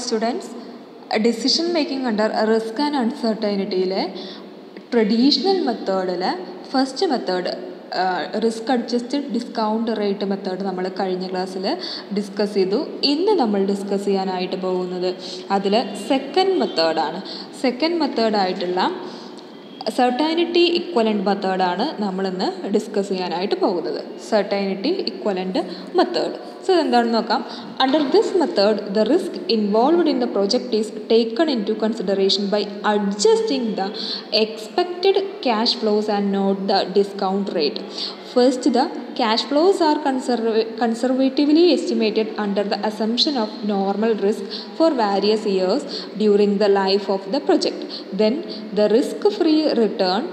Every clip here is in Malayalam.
Students decision making under risk and അൺസർട്ടൈനിറ്റിയിലെ ട്രഡീഷണൽ മെത്തേഡിൽ first method risk adjusted discount rate method നമ്മൾ കഴിഞ്ഞ ക്ലാസ്സിൽ ഡിസ്കസ് ചെയ്തു ഇന്ന് നമ്മൾ ഡിസ്കസ് ചെയ്യാനായിട്ട് പോകുന്നത് അതിൽ സെക്കൻഡ് മെത്തേഡാണ് സെക്കൻഡ് മെത്തേഡായിട്ടുള്ള സെർട്ടൈനിറ്റി ഇക്വലൻ്റ് മെത്തേഡാണ് നമ്മളിന്ന് ഡിസ്കസ് ചെയ്യാനായിട്ട് പോകുന്നത് സെർട്ടൈനിറ്റി ഇക്വലൻ്റ് മെത്തേഡ് സോ ഇതെന്താണെന്ന് നോക്കാം under this method the risk involved in the project is taken into consideration by adjusting the expected cash flows and not the discount rate First, the cash flows are conserv- conservatively estimated under the assumption of normal risk for various years during the life of the project. Then, the risk free return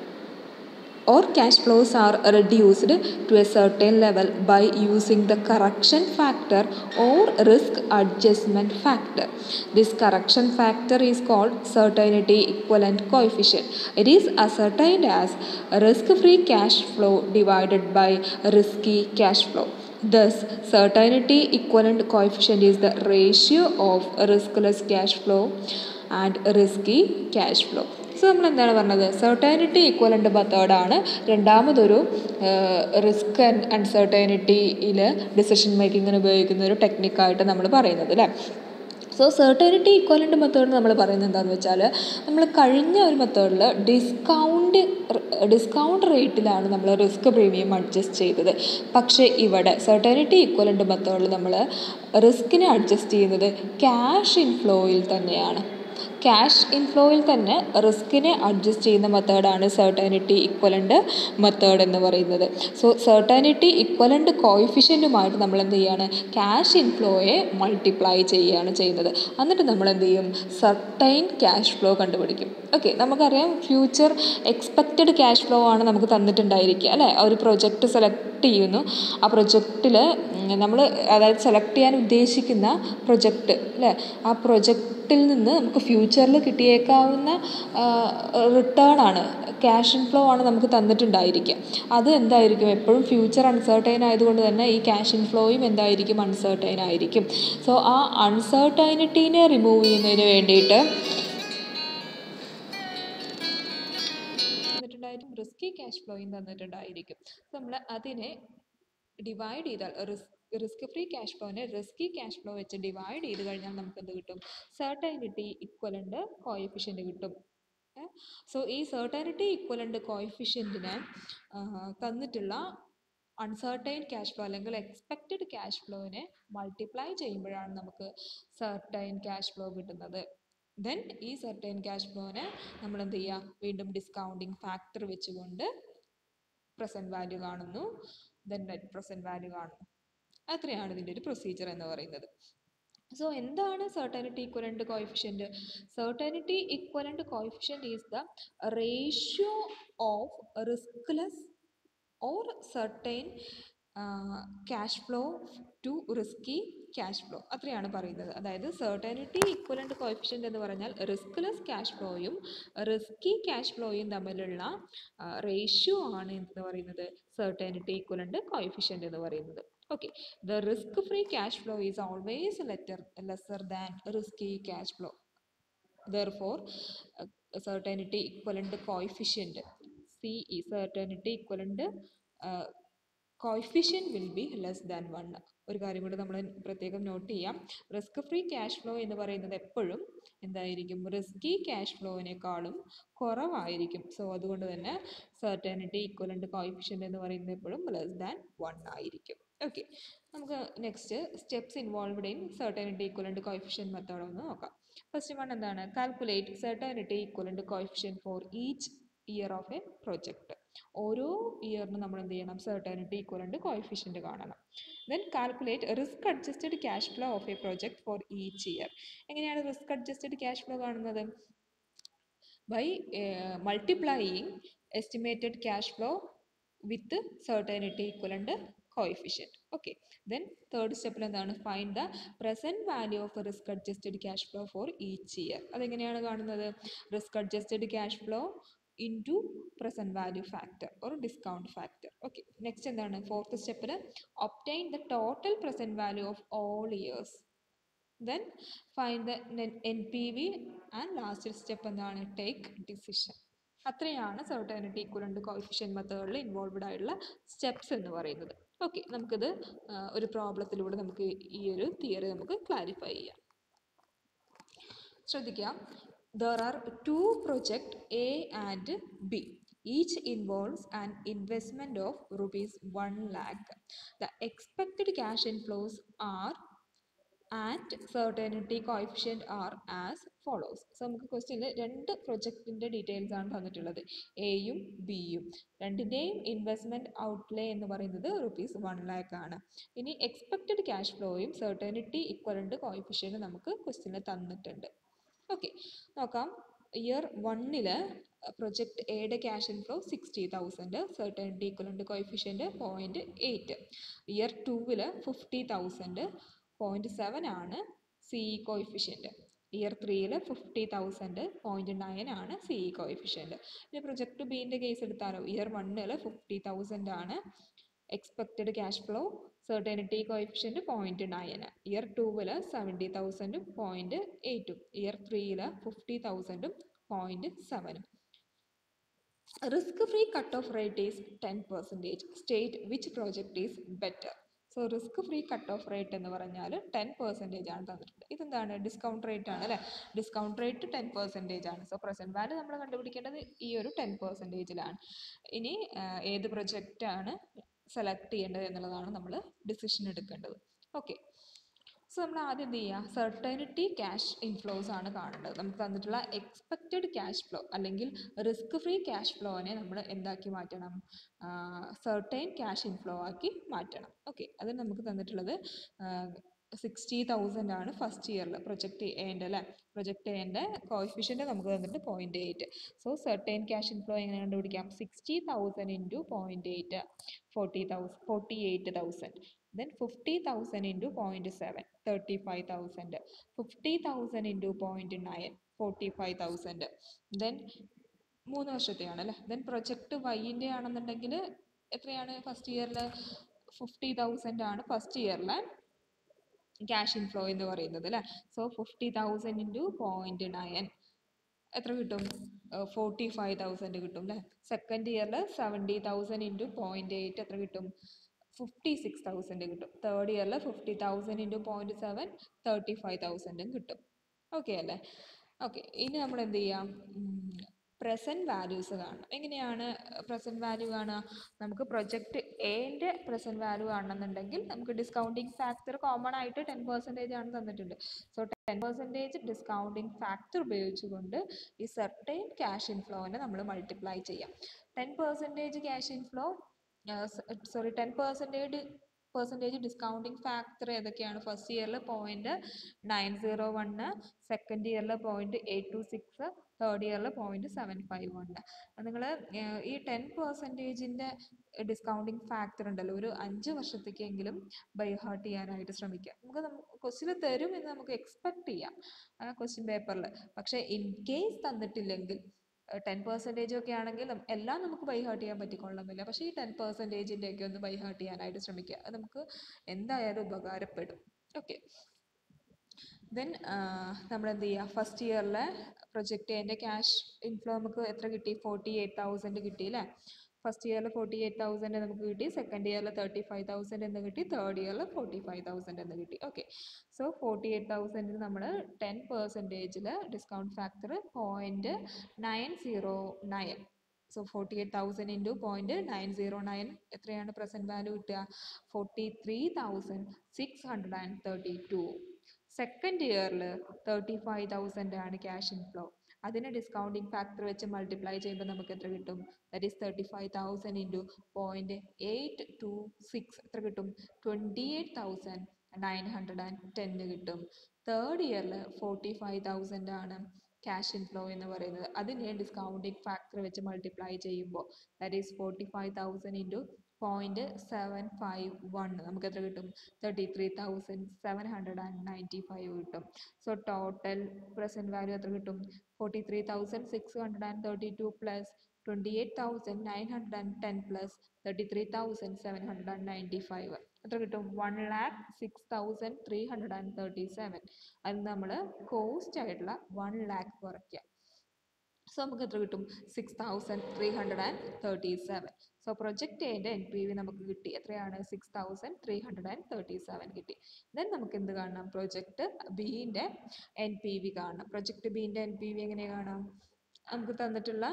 or cash flows are reduced to a certain level by using the correction factor or risk adjustment factor. This correction factor is called certainty equivalent coefficient. It is ascertained as risk free cash flow divided by risky cash flow. Thus, certainty equivalent coefficient is the ratio of riskless cash flow and risky cash flow. So നമ്മൾ എന്താണ് പറഞ്ഞത് സെർട്ടൈനിറ്റി ഈക്വലൻ്റ് മെത്തേഡാണ് രണ്ടാമതൊരു റിസ്ക് ആൻഡ് അൺസർട്ടൈനിറ്റിയിൽ ഡിസിഷൻ മേക്കിങ്ങിന് ഉപയോഗിക്കുന്ന ഒരു ടെക്നിക്കായിട്ട് നമ്മൾ പറയുന്നത് അല്ലേ സോ സെർട്ടൈനിറ്റി ഈക്വലൻ്റ് മെത്തേഡ് നമ്മൾ പറയുന്നത് എന്താണെന്ന് വെച്ചാൽ നമ്മൾ കഴിഞ്ഞ ഒരു മെത്തേഡിൽ ഡിസ്കൗണ്ട് ഡിസ്കൗണ്ട് റേറ്റിലാണ് നമ്മൾ റിസ്ക് പ്രീമിയം അഡ്ജസ്റ്റ് ചെയ്തത് പക്ഷേ ഇവിടെ സെർട്ടൈനിറ്റി ഈക്വലൻ്റ് മെത്തേഡിൽ നമ്മൾ റിസ്കിനെ അഡ്ജസ്റ്റ് ചെയ്യുന്നത് ക്യാഷ് ഇൻഫ്ലോയിൽ തന്നെയാണ് ക്യാഷ് ഇൻഫ്ലോയിൽ തന്നെ റിസ്കിനെ അഡ്ജസ്റ്റ് ചെയ്യുന്ന മെത്തേഡാണ് സെർട്ടൈനിറ്റി ഇക്വലൻ്റ് മെത്തേഡ് എന്ന് പറയുന്നത് സോ സെർട്ടൈനിറ്റി ഇക്വലൻ്റ് കോയിഫിഷ്യൻറ്റുമായിട്ട് നമ്മൾ എന്ത് ചെയ്യാണ് ക്യാഷ് ഇൻഫ്ലോയെ മൾട്ടിപ്ലൈ ചെയ്യുകയാണ് ചെയ്യുന്നത് എന്നിട്ട് നമ്മൾ എന്ത് ചെയ്യും സർട്ടൈൻ ക്യാഷ് ഫ്ലോ കണ്ടുപിടിക്കും ഓക്കെ നമുക്കറിയാം ഫ്യൂച്ചർ എക്സ്പെക്റ്റഡ് ക്യാഷ് ഫ്ലോ ആണ് നമുക്ക് തന്നിട്ടുണ്ടായിരിക്കുക അല്ലേ ഒരു പ്രൊജക്റ്റ് സെലക്ട് ചെയ്യുന്നു ആ പ്രൊജക്റ്റിൽ നമ്മൾ അതായത് സെലക്ട് ചെയ്യാൻ ഉദ്ദേശിക്കുന്ന പ്രൊജക്റ്റ് അല്ലേ ആ പ്രൊജക്റ്റിൽ നിന്ന് നമുക്ക് ഫ്യൂച്ചറിൽ കിട്ടിയേക്കാവുന്ന റിട്ടേൺ ആണ് ക്യാഷ് ഇൻഫ്ലോ ആണ് നമുക്ക് തന്നിട്ടുണ്ടായിരിക്കുക അത് എന്തായിരിക്കും എപ്പോഴും ഫ്യൂച്ചർ അൺസർട്ടൈൻ ആയതുകൊണ്ട് തന്നെ ഈ ക്യാഷ് ഇൻഫ്ലോയും എന്തായിരിക്കും അൺസർട്ടൈൻ ആയിരിക്കും സോ ആ അൺസർട്ടൈനിറ്റീനെ റിമൂവ് ചെയ്യുന്നതിന് വേണ്ടിയിട്ട് തന്നിട്ടുണ്ടായിരിക്കും റിസ്കി ക്യാഷ് ഫ്ലോയും തന്നിട്ടുണ്ടായിരിക്കും നമ്മൾ അതിനെ ഡിവൈഡ് ചെയ്താൽ റിസ്ക് റിസ്ക് ഫ്രീ ക്യാഷ് ഫ്ലോനെ റിസ്കി ക്യാഷ് ഫ്ലോ വെച്ച് ഡിവൈഡ് ചെയ്ത് കഴിഞ്ഞാൽ നമുക്ക് എന്ത് കിട്ടും സെർട്ടൈനിറ്റി ഇക്വലൻ്റ് കോയഫിഷ്യൻ്റ് കിട്ടും സോ ഈ സെർട്ടൈനിറ്റി ഇക്വലൻ്റ് കോയഫിഷ്യൻറ്റിനെ തന്നിട്ടുള്ള അൺസർട്ടൈൻ ക്യാഷ് ഫ്ലോ അല്ലെങ്കിൽ എക്സ്പെക്റ്റഡ് ക്യാഷ് ഫ്ലോവിനെ മൾട്ടിപ്ലൈ ചെയ്യുമ്പോഴാണ് നമുക്ക് സെർട്ടൈൻ ക്യാഷ് ഫ്ലോ കിട്ടുന്നത് ദെൻ ഈ സെർട്ടൈൻ ക്യാഷ് ഫ്ലോനെ നമ്മൾ എന്ത് ചെയ്യുക വീണ്ടും ഡിസ്കൗണ്ടിങ് ഫാക്ടർ വെച്ചുകൊണ്ട് പ്രസൻറ്റ് വാല്യൂ കാണുന്നു ദെൻ നെറ്റ് പ്രസൻറ്റ് വാല്യൂ കാണുന്നു അത്രയാണ് ഇതിൻ്റെ ഒരു പ്രൊസീജിയർ എന്ന് പറയുന്നത് സോ എന്താണ് certainty equivalent coefficient certainty equivalent coefficient is the ratio of riskless or certain cash flow to risky cash flow അത്രയാണ് പറയുന്നത് അതായത് സെർട്ടനിറ്റി ഇക്വലൻ്റ് കോയിഫിഷ്യൻ്റ് എന്ന് പറഞ്ഞാൽ റിസ്ക്ലെസ് ക്യാഷ് ഫ്ലോയും റിസ്കി ക്യാഷ് ഫ്ലോയും തമ്മിലുള്ള റേഷ്യോ ആണ് എന്ന് പറയുന്നത് സെർട്ടനിറ്റി ഇക്വലൻ്റ് കോയിഫിഷ്യൻ്റ് എന്ന് പറയുന്നത് okay the risk free cash flow is always letter, lesser than risky cash flow therefore uh, certainty equivalent coefficient c is certainty equivalent uh, coefficient will be less than one ഒരു കാര്യം കൂടി നമ്മൾ പ്രത്യേകം നോട്ട് ചെയ്യാം റിസ്ക് ഫ്രീ ക്യാഷ് ഫ്ലോ എന്ന് പറയുന്നത് എപ്പോഴും എന്തായിരിക്കും റിസ്കി ക്യാഷ് ഫ്ലോവിനേക്കാളും കുറവായിരിക്കും സോ അതുകൊണ്ട് തന്നെ സെർട്ടനിറ്റി ഈക്വലൻ്റ് കോയിഫിഷ്യൻ്റ് എന്ന് പറയുന്നത് എപ്പോഴും ലെസ് ദാൻ വൺ ആയിരിക്കും ഓക്കെ നമുക്ക് next steps involved in certainty equivalent coefficient method ഒന്ന് നോക്കാം ഫസ്റ്റ് വൺ എന്താണ് calculate certainty equivalent coefficient for each year of a project ഓരോ ഇയറിനും നമ്മൾ എന്ത് ചെയ്യണം സെർട്ടനിറ്റി ഈക്വലൻ്റ് കോയിഫിഷ്യൻ്റ് കാണണം then calculate risk adjusted cash flow of a project for each year എങ്ങനെയാണ് റിസ്ക് അഡ്ജസ്റ്റഡ് ക്യാഷ് ഫ്ലോ കാണുന്നത് by multiplying estimated cash flow with certainty equivalent coefficient okay then third സ്റ്റെപ്പിൽ എന്താണ് find the present value of risk adjusted cash flow for each year അതെങ്ങനെയാണ് കാണുന്നത് risk adjusted cash flow into present value factor or discount factor okay next എന്താണ് ഫോർത്ത് സ്റ്റെപ്പിൽ obtain the total present value of all years then find the N P V and last step എന്താണ് ടേക്ക് ഡിസിഷൻ അത്രയാണ് സർട്ടനിറ്റി ഇക്വലൻ്റ് കോഫിഷ്യൻ മെത്തേഡിൽ ഇൻവോൾവ്ഡ് ആയിട്ടുള്ള സ്റ്റെപ്സ് എന്ന് പറയുന്നത് ഓക്കെ നമുക്കിത് ആ, ഒരു പ്രോബ്ലത്തിലൂടെ നമുക്ക് ഈ ഒരു തിയറി നമുക്ക് ക്ലാരിഫൈ ചെയ്യാം ശ്രദ്ധിക്കാം there are two project A and B each involves an investment of rupees one lakh the expected cash inflows are and certainty coefficient are as follows so നമുക്ക് ക്വസ്റ്റ്യനിൽ രണ്ട് പ്രൊജക്റ്റിൻ്റെ ഡീറ്റെയിൽസ് ആണ് തന്നിട്ടുള്ളത് എയും ബിയും രണ്ടിൻ്റെയും ഇൻവെസ്റ്റ്മെൻറ്റ് ഔട്ട്ലേ എന്ന് പറയുന്നത് റുപ്പീസ് വൺ ലാക്ക് ആണ് ഇനി എക്സ്പെക്റ്റഡ് ക്യാഷ് ഫ്ലോയും സെർട്ടനിറ്റി ഇക്വലൻ്റ് കോയിഫിഷ്യൻറ്റ് നമുക്ക് ക്വസ്റ്റ്യനിൽ തന്നിട്ടുണ്ട് ഓക്കെ നോക്കാം ഇയർ വണ്ണിൽ പ്രൊജക്ട് എയുടെ cash inflow sixty thousand certainty equivalent coefficient point eight year ടൂവിൽ ഫിഫ്റ്റി തൗസൻഡ് പോയിൻറ്റ് സെവൻ ആണ് സി ഇ കോയിഫിഷ്യൻറ്റ് ഇയർ ത്രീയിൽ ഫിഫ്റ്റി തൗസൻഡ് പോയിൻറ്റ് നയൻ ആണ് സി ഇ കോയിഫിഷ്യൻറ്റ് ഇനി പ്രൊജക്ട് ബീൻ്റെ കേസ് എടുത്താലോ ഇയർ വണ്ണിൽ ഫിഫ്റ്റി തൗസൻഡ് ആണ് expected cash flow certainty coefficient point nine year ടൂവിൽ സെവൻറ്റി തൗസൻഡും പോയിൻറ്റ് എയ്റ്റും ഇയർ ത്രീയിൽ ഫിഫ്റ്റി തൗസൻഡും പോയിൻറ്റ് സെവനും risk free cut off rate is ten percentage state which project is better so risk free cut off rate എന്ന് പറഞ്ഞാൽ ടെൻ പെർസെൻറ്റേജ് ആണ് തന്നിട്ടുണ്ട് ഇതെന്താണ് ഡിസ്കൗണ്ട് റേറ്റ് ആണ് അല്ലേ ഡിസ്കൗണ്ട് റേറ്റ് ടെൻ പെർസെൻറ്റേജ് ആണ് സോ പ്രസൻറ്റ് വാല്യൂ നമ്മൾ കണ്ടുപിടിക്കേണ്ടത് ഈ ഒരു ടെൻ പെർസെൻറ്റേജിലാണ് ഇനി ആ, ഏത് പ്രൊജക്റ്റാണ് സെലക്ട് ചെയ്യേണ്ടത് എന്നുള്ളതാണ് നമ്മൾ ഡിസിഷൻ എടുക്കേണ്ടത് ഓക്കെ സോ നമ്മൾ ആദ്യം എന്ത് ചെയ്യുക സെർട്ടനിറ്റി ക്യാഷ് ഇൻഫ്ലോസ് ആണ് കാണേണ്ടത് നമുക്ക് തന്നിട്ടുള്ള എക്സ്പെക്റ്റഡ് ക്യാഷ് ഫ്ലോ അല്ലെങ്കിൽ റിസ്ക് ഫ്രീ ക്യാഷ് ഫ്ലോനെ നമ്മൾ എന്താക്കി മാറ്റണം സെർട്ടൈൻ ക്യാഷ് ഇൻഫ്ലോ ആക്കി മാറ്റണം ഓക്കെ അത് നമുക്ക് തന്നിട്ടുള്ളത് സിക്സ്റ്റി തൗസൻഡ് ആണ് ഫസ്റ്റ് ഇയറിൽ പ്രൊജക്റ്റ് എൻ്റെ അല്ലേ പ്രൊജക്റ്റ് എൻ്റെ കോഫിഷ്യൻ്റ് നമുക്ക് തന്നിട്ട് point eight so certain cash inflow എങ്ങനെ കണ്ടുപിടിക്കാം sixty thousand into point eight forty thousand forty eight thousand then 50,000 into 0.7 35,000 50,000 into 0.9 45,000 then മൂന്ന് വർഷത്തെയാണ് അല്ലേ ദെൻ പ്രൊജക്റ്റ് വൈൻ്റെ ആണെന്നുണ്ടെങ്കിൽ എത്രയാണ് ഫസ്റ്റ് ഇയറിൽ ഫിഫ്റ്റി തൗസൻഡ് ആണ് ഫസ്റ്റ് ഇയറിലെ ക്യാഷ് ഇൻഫ്ലോ എന്ന് പറയുന്നത് അല്ലേ so fifty thousand into point nine എത്ര കിട്ടും ഫോർട്ടി ഫൈവ് തൗസൻഡ് കിട്ടും അല്ലേ സെക്കൻഡ് ഇയറിൽ seventy thousand into point eight എത്ര കിട്ടും ഫിഫ്റ്റി സിക്സ് തൗസൻഡ് കിട്ടും തേർഡ് ഇയറിൽ fifty thousand into point seven thirty five തൗസൻഡും കിട്ടും ഓക്കെ അല്ലേ ഓക്കെ ഇനി നമ്മൾ എന്ത് ചെയ്യാം പ്രസൻറ്റ് വാല്യൂസ് കാണണം എങ്ങനെയാണ് പ്രസൻറ്റ് വാല്യൂ കാണുക നമുക്ക് പ്രൊജക്റ്റ് എൻ്റെ പ്രസൻറ്റ് വാല്യൂ കാണണമെന്നുണ്ടെങ്കിൽ നമുക്ക് ഡിസ്കൗണ്ടിങ് ഫാക്ടർ കോമൺ ആയിട്ട് ടെൻ പെർസെൻറ്റേജ് ആണ് തന്നിട്ടുണ്ട് so ten percentage discounting factor ഉപയോഗിച്ചുകൊണ്ട് ഈ സെർട്ടൈൻ ക്യാഷ് ഇൻഫ്ലോനെ നമ്മൾ മൾട്ടിപ്ലൈ ചെയ്യാം ten percentage cash inflow sorry ten percentage percentage discounting factor ഏതൊക്കെയാണ് ഫസ്റ്റ് ഇയറിൽ point nine zero one second ഇയറിൽ point eight two six third ഇയറിൽ പോയിൻറ്റ് സെവൻ ഫൈവ് വണ്ണ് നിങ്ങൾ ഈ ടെൻ പെർസെൻറ്റേജിൻ്റെ ഡിസ്കൗണ്ടിങ് ഫാക്ടർ ഉണ്ടല്ലോ ഒരു അഞ്ച് വർഷത്തേക്കെങ്കിലും ബൈ ഹാർട്ട് ചെയ്യാനായിട്ട് ശ്രമിക്കുക നമുക്ക് ക്വസ്റ്റ്യൻ തരും എന്ന് നമുക്ക് എക്സ്പെക്ട് ചെയ്യാം ക്വസ്റ്റ്യൻ പേപ്പറിൽ പക്ഷേ ഇൻ കേസ് തന്നിട്ടില്ലെങ്കിൽ ടെൻ പെർസെൻറ്റേജ് ഒക്കെ ആണെങ്കിൽ നം- എല്ലാം നമുക്ക് ബൈ ഹാർട്ട് ചെയ്യാൻ പറ്റിക്കൊള്ളണമെന്നില്ല പക്ഷേ ഈ ടെൻ പെർസെൻറ്റേജിൻ്റെ ഒക്കെ ഒന്ന് ബൈ ഹാർട്ട് ചെയ്യാനായിട്ട് ശ്രമിക്കുക അത് നമുക്ക് എന്തായാലും ഉപകാരപ്പെടും ഓക്കെ ദെൻ നമ്മൾ എന്ത് ചെയ്യുക ഫസ്റ്റ് ഇയറിലെ പ്രൊജക്റ്റ് അതിൻ്റെ ക്യാഷ് ഇൻഫ്ലോ നമുക്ക് എത്ര കിട്ടി ഫോർട്ടി എയ്റ്റ് തൗസൻഡ് കിട്ടി അല്ലേ ഫസ്റ്റ് ഇയറിൽ ഫോർട്ടി എയ്റ്റ് തൗസൻഡ് നമുക്ക് കിട്ടി സെക്കൻഡ് ഇയറിൽ തേർട്ടി ഫൈവ് തൗസൻഡ് എന്ന് കിട്ടി തേർഡ് ഇയറിൽ ഫോർട്ടി ഫൈവ് തൗസൻഡ് എന്ന് കിട്ടി ഓക്കെ സോ ഫോർട്ടി എയ്റ്റ് തൗസൻഡിന് നമ്മൾ ടെൻ പെർസെൻറ്റേജിൽ discount factor point nine zero nine so forty eight thousand into point nine zero nine എത്രയാണ് പ്രസൻറ്റ് വാല്യൂ കിട്ടുക forty three thousand six hundred and thirty two second ഇയറിൽ തേർട്ടി ഫൈവ് തൗസൻഡ് ആണ് ക്യാഷ് ഇൻഫ്ലോ അതിനെ ഡിസ്കൗണ്ടിങ് ഫാക്ടർ വെച്ച് മൾട്ടിപ്ലൈ ചെയ്യുമ്പോൾ നമുക്ക് എത്ര കിട്ടും that is thirty five thousand into point eight two six എത്ര കിട്ടും twenty eight thousand nine hundred and ടെന്ന് കിട്ടും തേർഡ് ഇയറിൽ ഫോർട്ടി ഫൈവ് തൗസൻഡ് ആണ് ക്യാഷ് ഇൻഫ്ലോ എന്ന് പറയുന്നത് അതിനെ ഡിസ്കൗണ്ടിങ് ഫാക്ടർ വെച്ച് മൾട്ടിപ്ലൈ ചെയ്യുമ്പോൾ that is forty five thousand into point seven five one നമുക്ക് എത്ര കിട്ടും thirty three thousand seven hundred and ninety five കിട്ടും സോ ടോട്ടൽ പ്രസൻറ്റ് വാല്യൂ എത്ര കിട്ടും forty three thousand six hundred and thirty two plus twenty eight thousand nine hundred and ten plus thirty three thousand seven hundred and ninety five എത്ര കിട്ടും one lakh six thousand three hundred and thirty seven അതിൽ നമ്മൾ കോസ്റ്റ് ആയിട്ടുള്ള വൺ ലാക്ക് കുറയ്ക്കുക സോ നമുക്ക് എത്ര കിട്ടും six thousand three hundred and thirty seven so project എൻ്റെ എൻ പി വി നമുക്ക് കിട്ടി എത്രയാണ് six thousand three hundred and thirty seven കിട്ടി ദെൻ നമുക്ക് എന്ത് കാണണം പ്രൊജക്റ്റ് ബീൻ്റെ എൻ പി വി കാണണം പ്രൊജക്റ്റ് ബീൻ്റെ എൻ പി വി എങ്ങനെ കാണാം നമുക്ക് തന്നിട്ടുള്ള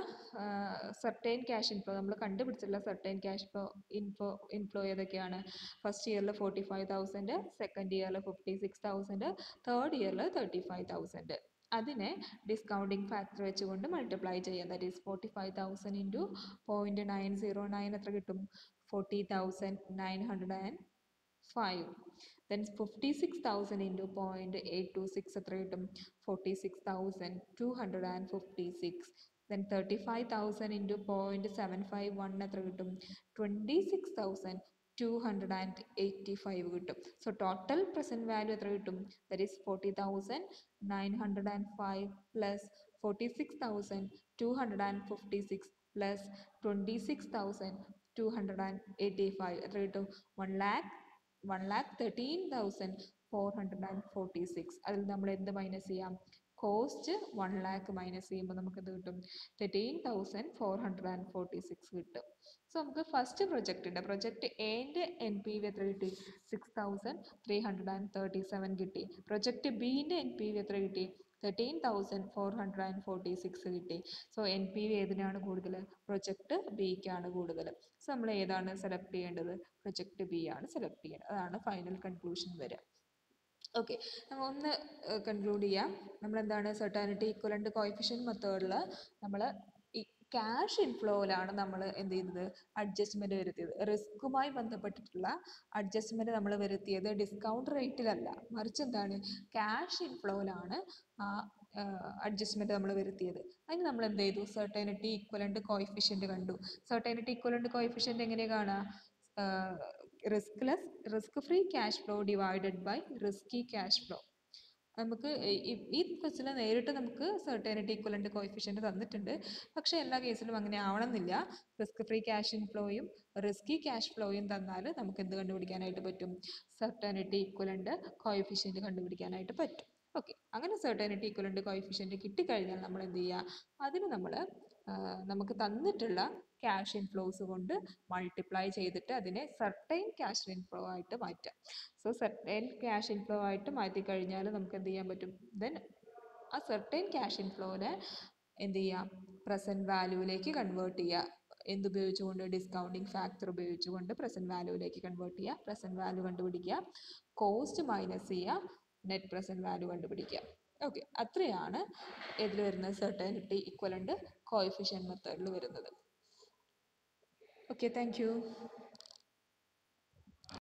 സർട്ടൈൻ ക്യാഷ് ഇൻഫ്ലോ നമ്മൾ കണ്ടുപിടിച്ചിട്ടുള്ള certain cash flow inflow inflow ഏതൊക്കെയാണ് ഫസ്റ്റ് ഇയറിൽ ഫോർട്ടി ഫൈവ് തൗസൻഡ് സെക്കൻഡ് ഇയറിൽ ഫിഫ്റ്റി സിക്സ് തൗസൻഡ് തേർഡ് ഇയറിൽ തേർട്ടി ഫൈവ് തൗസൻഡ് അതിനെ ഡിസ്കൗണ്ടിങ് ഫാക്ടർ വെച്ചുകൊണ്ട് മൾട്ടിപ്ലൈ ചെയ്യാം that is forty five thousand into point nine zero nine എത്ര കിട്ടും forty thousand nine hundred and five then fifty six thousand into point eight two six എത്ര കിട്ടും forty six thousand two hundred and fifty six then thirty five thousand into point seven five one എത്ര കിട്ടും twenty six thousand two hundred and eighty five കിട്ടും സോ ടോട്ടൽ പ്രസൻറ്റ് വാല്യൂ എത്ര കിട്ടും that is forty thousand nine hundred and five plus forty six thousand two hundred and fifty six plus twenty six thousand two hundred and eighty five എത്ര കിട്ടും one lakh one lakh thirteen thousand four hundred and forty six അതിൽ നമ്മൾ എന്ത് മൈനസ് ചെയ്യാം കോസ്റ്റ് വൺ ലാക്ക് മൈനസ് ചെയ്യുമ്പോൾ നമുക്ക് എന്ത് കിട്ടും thirteen thousand four hundred and forty six കിട്ടും സോ നമുക്ക് ഫസ്റ്റ് പ്രൊജക്റ്റിൻ്റെ പ്രൊജക്റ്റ് എൻ്റെ എൻ പി വി എത്ര കിട്ടി six thousand three hundred and thirty seven കിട്ടി പ്രൊജക്റ്റ് ബീൻ്റെ എൻ പി വി എത്ര കിട്ടി thirteen thousand four hundred and forty six കിട്ടി സോ എൻ പി വി ഏതിനാണ് കൂടുതൽ പ്രൊജക്റ്റ് ബിക്കാണ് കൂടുതൽ സോ നമ്മൾ ഏതാണ് സെലക്ട് ചെയ്യേണ്ടത് പ്രൊജക്റ്റ് ബി ആണ് സെലക്ട് ചെയ്യേണ്ടത് അതാണ് ഫൈനൽ കൺക്ലൂഷൻ വരിക ഓക്കെ നമ്മൾ ഒന്ന് കൺക്ലൂഡ് ചെയ്യാം നമ്മളെന്താണ് സെർട്ടാനിറ്റി ഈക്വലൻ്റ് കോയിഫിഷ്യൻ മെത്തേഡിൽ നമ്മൾ ഈ ക്യാഷ് ഇൻഫ്ലോയിലാണ് നമ്മൾ എന്ത് ചെയ്യുന്നത് അഡ്ജസ്റ്റ്മെൻറ്റ് വരുത്തിയത് റിസ്ക്കുമായി ബന്ധപ്പെട്ടിട്ടുള്ള അഡ്ജസ്റ്റ്മെൻറ്റ് നമ്മൾ വരുത്തിയത് ഡിസ്കൗണ്ട് റേറ്റിലല്ല മറിച്ച് എന്താണ് ക്യാഷ് ഇൻഫ്ലോയിലാണ് ആ അഡ്ജസ്റ്റ്മെൻറ്റ് നമ്മൾ വരുത്തിയത് അതിന് നമ്മൾ എന്ത് ചെയ്തു സെർട്ടൈനിറ്റി ഈക്വലൻ്റ് കോയിഫിഷ്യൻ്റ് കണ്ടു സെർട്ടൈനിറ്റി ഈക്വലൻ്റ് കോയിഫിഷ്യൻ്റ് എങ്ങനെ കാണാം riskless risk free cash flow divided by risky cash flow നമുക്ക് ഈ- ഈ ക്വസ്റ്റിന് നേരിട്ട് നമുക്ക് സെർട്ടേണിറ്റി ഇക്വലൻ്റ് കോയിഫിഷ്യൻ്റ് തന്നിട്ടുണ്ട് പക്ഷേ എല്ലാ കേസിലും അങ്ങനെ ആവണമെന്നില്ല റിസ്ക് ഫ്രീ ക്യാഷ് ഇൻഫ്ലോയും റിസ്കി ക്യാഷ് ഫ്ലോയും തന്നാൽ നമുക്ക് എന്ത് കണ്ടുപിടിക്കാനായിട്ട് പറ്റും സെർട്ടേണിറ്റി ഇക്വലൻ്റ് കോയിഫിഷ്യൻ്റ് കണ്ടുപിടിക്കാനായിട്ട് പറ്റും ഓക്കെ അങ്ങനെ സെർട്ടേണിറ്റി ഇക്വലൻ്റ് കോയിഫിഷ്യൻ്റ് കിട്ടിക്കഴിഞ്ഞാൽ നമ്മൾ എന്ത് ചെയ്യുക അതിന് നമ്മൾ നമുക്ക് തന്നിട്ടുള്ള ക്യാഷ് ഇൻഫ്ലോസ് കൊണ്ട് മൾട്ടിപ്ലൈ ചെയ്തിട്ട് അതിനെ സർട്ടൈൻ ക്യാഷ് ഇൻഫ്ലോ ആയിട്ട് മാറ്റാം സോ സർട്ടൈൻ ക്യാഷ് ഇൻഫ്ലോ ആയിട്ട് മാറ്റി കഴിഞ്ഞാൽ നമുക്ക് എന്ത് ചെയ്യാൻ പറ്റും ദെൻ ആ സർട്ടൈൻ ക്യാഷ് ഇൻഫ്ലോനെ എന്ത് ചെയ്യാം പ്രസൻറ്റ് വാല്യൂവിലേക്ക് കൺവേർട്ട് ചെയ്യുക എന്തുപയോഗിച്ചുകൊണ്ട് ഡിസ്കൗണ്ടിങ് ഫാക്ടർ ഉപയോഗിച്ചുകൊണ്ട് പ്രസൻറ്റ് വാല്യൂവിലേക്ക് കൺവേർട്ട് ചെയ്യുക പ്രസൻറ്റ് വാല്യൂ കണ്ടുപിടിക്കുക കോസ്റ്റ് മൈനസ് ചെയ്യുക നെറ്റ് പ്രസൻറ്റ് വാല്യൂ കണ്ടുപിടിക്കുക ഓക്കെ അത്രയാണ് ഇതിൽ വരുന്നത് സെർട്ടനിറ്റി ഇക്വലൻ്റ് കോയിഫിഷ്യൻ മെത്തേഡിൽ വരുന്നത് ഓക്കെ താങ്ക് യു